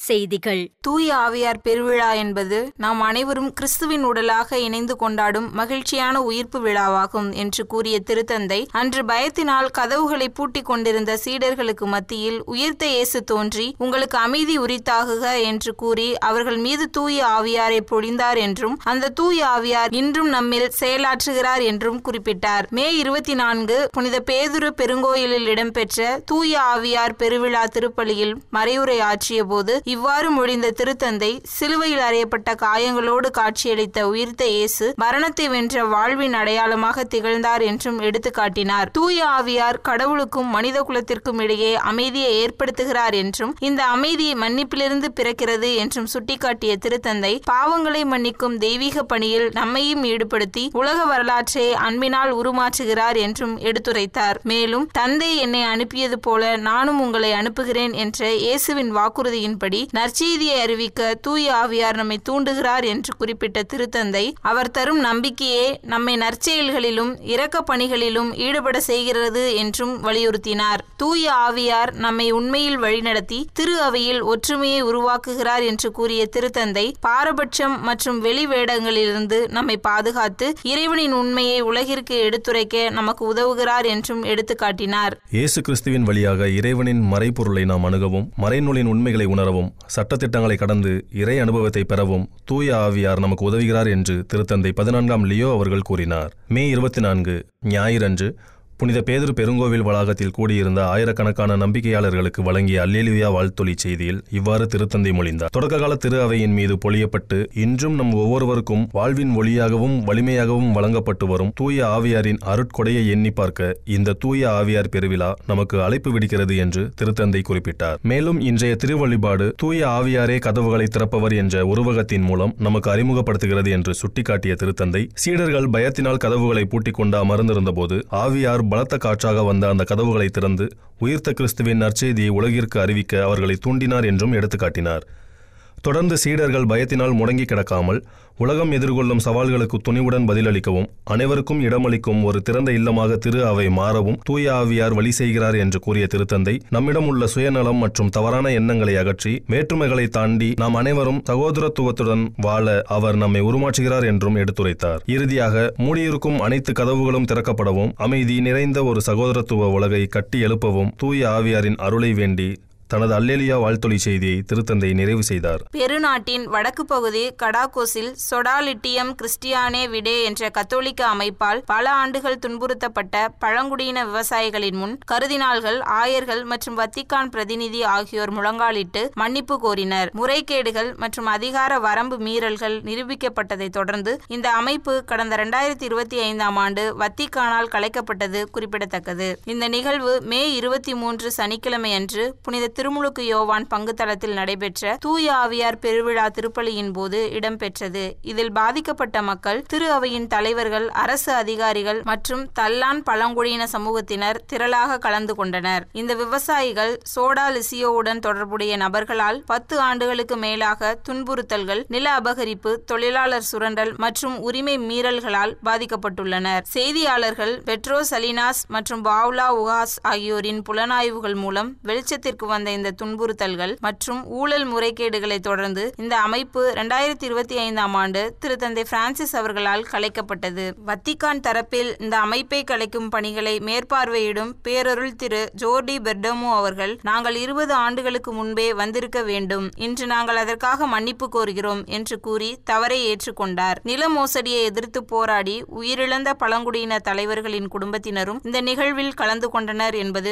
செய்திகள் தூய ஆவியார் பெருவிழா என்பது நாம் அனைவரும் கிறிஸ்துவின் உடலாக இணைந்து கொண்டாடும் மகிழ்ச்சியான உயிர்ப்பு விழாவாகும் என்று கூறிய திருத்தந்தை அன்று பயத்தினால் கதவுகளை பூட்டிக் கொண்டிருந்த சீடர்களுக்கு மத்தியில் உயிர்த்த இயேசு தோன்றி உங்களுக்கு அமைதி உரித்தாகுக என்று கூறி அவர்கள் மீது தூய ஆவியாரை பொழிந்தார் என்றும் அந்த தூய ஆவியார் இன்றும் நம்மில் செயலாற்றுகிறார் என்றும் குறிப்பிட்டார் மே இருபத்தி நான்கு புனித பேதுரு பெருங்கோயிலில் இடம்பெற்ற தூய ஆவியார் பெருவிழா திருப்பலியில் மறைவுரை ஆற்றிய போது இவ்வாறு மொழிந்த திருத்தந்தை சிலுவையில் அறையப்பட்ட காயங்களோடு காட்சியளித்த உயிர்த்த இயேசு மரணத்தை வென்ற வாழ்வின் அடையாளமாக திகழ்ந்தார் என்றும் எடுத்துக்காட்டினார் தூய ஆவியார் கடவுளுக்கும் மனித குலத்திற்கும் இடையே அமைதியை ஏற்படுத்துகிறார் என்றும் இந்த அமைதி மன்னிப்பிலிருந்து பிறக்கிறது என்றும் சுட்டிக்காட்டிய திருத்தந்தை பாவங்களை மன்னிக்கும் தெய்வீக பணியில் நம்மையும் ஈடுபடுத்தி உலக வரலாற்றை அன்பினால் உருமாற்றுகிறார் என்றும் எடுத்துரைத்தார் மேலும் தந்தை என்னை அனுப்பியது போல நானும் உங்களை அனுப்புகிறேன் என்ற இயேசுவின் வாக்குறுதியின்படி நற்செய்தியை அறிவிக்க தூய ஆவியார் நம்மை தூண்டுகிறார் என்று குறிப்பிட்ட திருத்தந்தை அவர் தரும் நம்பிக்கையே நம்மை நற்செயல்களிலும் இரக்க பணிகளிலும் ஈடுபட செய்கிறது என்றும் வலியுறுத்தினார் தூய ஆவியார் நம்மை உண்மையில் வழிநடத்தி திரு அவையில் ஒற்றுமையை உருவாக்குகிறார் என்று கூறிய திருத்தந்தை பாரபட்சம் மற்றும் வெளி வேடங்களிலிருந்து நம்மை பாதுகாத்து இறைவனின் உண்மையை உலகிற்கு எடுத்துரைக்க நமக்கு உதவுகிறார் என்றும் எடுத்துக்காட்டினார் இயேசு கிறிஸ்துவின் வழியாக இறைவனின் மறைபொருளை நாம் அணுகவும் மறைநூலின் உண்மைகளை உணரவும் சட்டத்திட்டங்களை கடந்து இறை அனுபவத்தை பெறவும் தூய ஆவியார் நமக்கு உதவுகிறார் என்று திருத்தந்தை பதினான்காம் லியோ அவர்கள் கூறினார் மே இருபத்தி நான்கு ஞாயிறன்று புனித பேதுரு பெருங்கோவில் வளாகத்தில் கூடியிருந்த ஆயிரக்கணக்கான நம்பிக்கையாளர்களுக்கு வழங்கிய அல்லேலுயா வாழ்த்தொலி செய்தியில் இவ்வாறு திருத்தந்தை மொழிந்தார் தொடக்க கால திரு அவையின் மீது பொழியப்பட்டு இன்றும் நம் ஒவ்வொருவருக்கும் வாழ்வின் ஒளியாகவும் வலிமையாகவும் வழங்கப்பட்டு வரும் தூய ஆவியாரின் அருட்கொடையை எண்ணி பார்க்க இந்த தூய ஆவியார் பெருவிழா நமக்கு அழைப்பு விடுக்கிறது என்று திருத்தந்தை குறிப்பிட்டார் மேலும் இன்றைய திருவழிபாடு தூய ஆவியாரே கதவுகளை திறப்பவர் என்ற உருவகத்தின் மூலம் நமக்கு அறிமுகப்படுத்துகிறது என்று சுட்டிக்காட்டிய திருத்தந்தை சீடர்கள் பயத்தினால் கதவுகளை பூட்டிக் கொண்டு அமர்ந்திருந்தபோது ஆவியார் பலத்த காற்றாக வந்த அந்த கதவுகளை திறந்து உயிர்த்த கிறிஸ்துவின் நற்செய்தியை உலகிற்கு அறிவிக்க அவர்களை தூண்டினார் என்றும் எடுத்துக்காட்டினார் தொடர்ந்து சீடர்கள் பயத்தினால் முடங்கி கிடக்காமல் உலகம் எதிர்கொள்ளும் சவால்களுக்கு துணிவுடன் பதிலளிக்கவும் அனைவருக்கும் இடமளிக்கும் ஒரு திறந்த இல்லமாக திரு அவை மாறவும் தூய ஆவியார் வழி செய்கிறார் என்று கூறிய திருத்தந்தை நம்மிடம் உள்ள சுயநலம் மற்றும் தவறான எண்ணங்களை அகற்றி வேற்றுமைகளை தாண்டி நாம் அனைவரும் சகோதரத்துவத்துடன் வாழ அவர் நம்மை உருமாற்றுகிறார் என்றும் எடுத்துரைத்தார் இறுதியாக மூடியிருக்கும் அனைத்து கதவுகளும் திறக்கப்படவும் அமைதி நிறைந்த ஒரு சகோதரத்துவ உலகை கட்டி எழுப்பவும் தூய ஆவியாரின் அருளை வேண்டி தனது அல்லேலியா வாழ்த்தொலி செய்தியை திருத்தந்தை நிறைவு செய்தார் பெருநாட்டின் வடக்கு பகுதி கடாகோஸில் சொடாலிட்டியம் கிறிஸ்டியானே விடே என்ற கத்தோலிக்க அமைப்பால் பல ஆண்டுகள் துன்புறுத்தப்பட்ட பழங்குடியின விவசாயிகளின் முன் கருதினாள்கள் ஆயர்கள் மற்றும் வத்திக்கான் பிரதிநிதி ஆகியோர் முழங்காலிட்டு மன்னிப்பு கோரினர் முறைகேடுகள் மற்றும் அதிகார வரம்பு மீறல்கள் நிரூபிக்கப்பட்டதை தொடர்ந்து இந்த அமைப்பு கடந்த இரண்டாயிரத்தி இருபத்தி ஐந்தாம் ஆண்டு வத்திக்கானால் கலைக்கப்பட்டது குறிப்பிடத்தக்கது இந்த நிகழ்வு மே இருபத்தி மூன்று சனிக்கிழமை அன்று புனித திருமுழுக்கு யோவான் பங்குத்தளத்தில் நடைபெற்ற தூய ஆவியார் பெருவிழா திருப்பலியின் போது இடம்பெற்றது இதில் பாதிக்கப்பட்ட மக்கள் திரு அவையின் தலைவர்கள் அரசு அதிகாரிகள் மற்றும் தல்லான் பழங்குடியின சமூகத்தினர் திரளாக கலந்து கொண்டனர் இந்த விவசாயிகள் சோடா லிசியோவுடன் தொடர்புடைய நபர்களால் பத்து ஆண்டுகளுக்கு மேலாக துன்புறுத்தல்கள் நில அபகரிப்பு தொழிலாளர் சுரண்டல் மற்றும் உரிமை மீறல்களால் பாதிக்கப்பட்டுள்ளனர் செய்தியாளர்கள் பெட்ரோ சலினாஸ் மற்றும் பாவ்லா உகாஸ் ஆகியோரின் புலனாய்வுகள் மூலம் வெளிச்சத்திற்கு வந்த இந்த துன்புறுத்தல்கள் மற்றும் ஊழல் முறைகேடுகளை தொடர்ந்து இந்த அமைப்பு இரண்டாயிரத்தி இருபத்தி ஐந்தாம் ஆண்டு திருத்தந்தை பிரான்சிஸ் அவர்களால் கலைக்கப்பட்டது வத்திக்கான் தரப்பில் இந்த அமைப்பை கலைக்கும் பணிகளை மேற்பார்வையிடும் பேரருள் திரு ஜோர்டி பெர்டமோ அவர்கள் நாங்கள் இருபது ஆண்டுகளுக்கு முன்பே வந்திருக்க வேண்டும் இன்று நாங்கள் அதற்காக மன்னிப்பு கோருகிறோம் என்று கூறி தவறை ஏற்றுக்கொண்டார் நில மோசடியை எதிர்த்து போராடி உயிரிழந்த பழங்குடியின தலைவர்களின் குடும்பத்தினரும் இந்த நிகழ்வில் கலந்து கொண்டனர் என்பது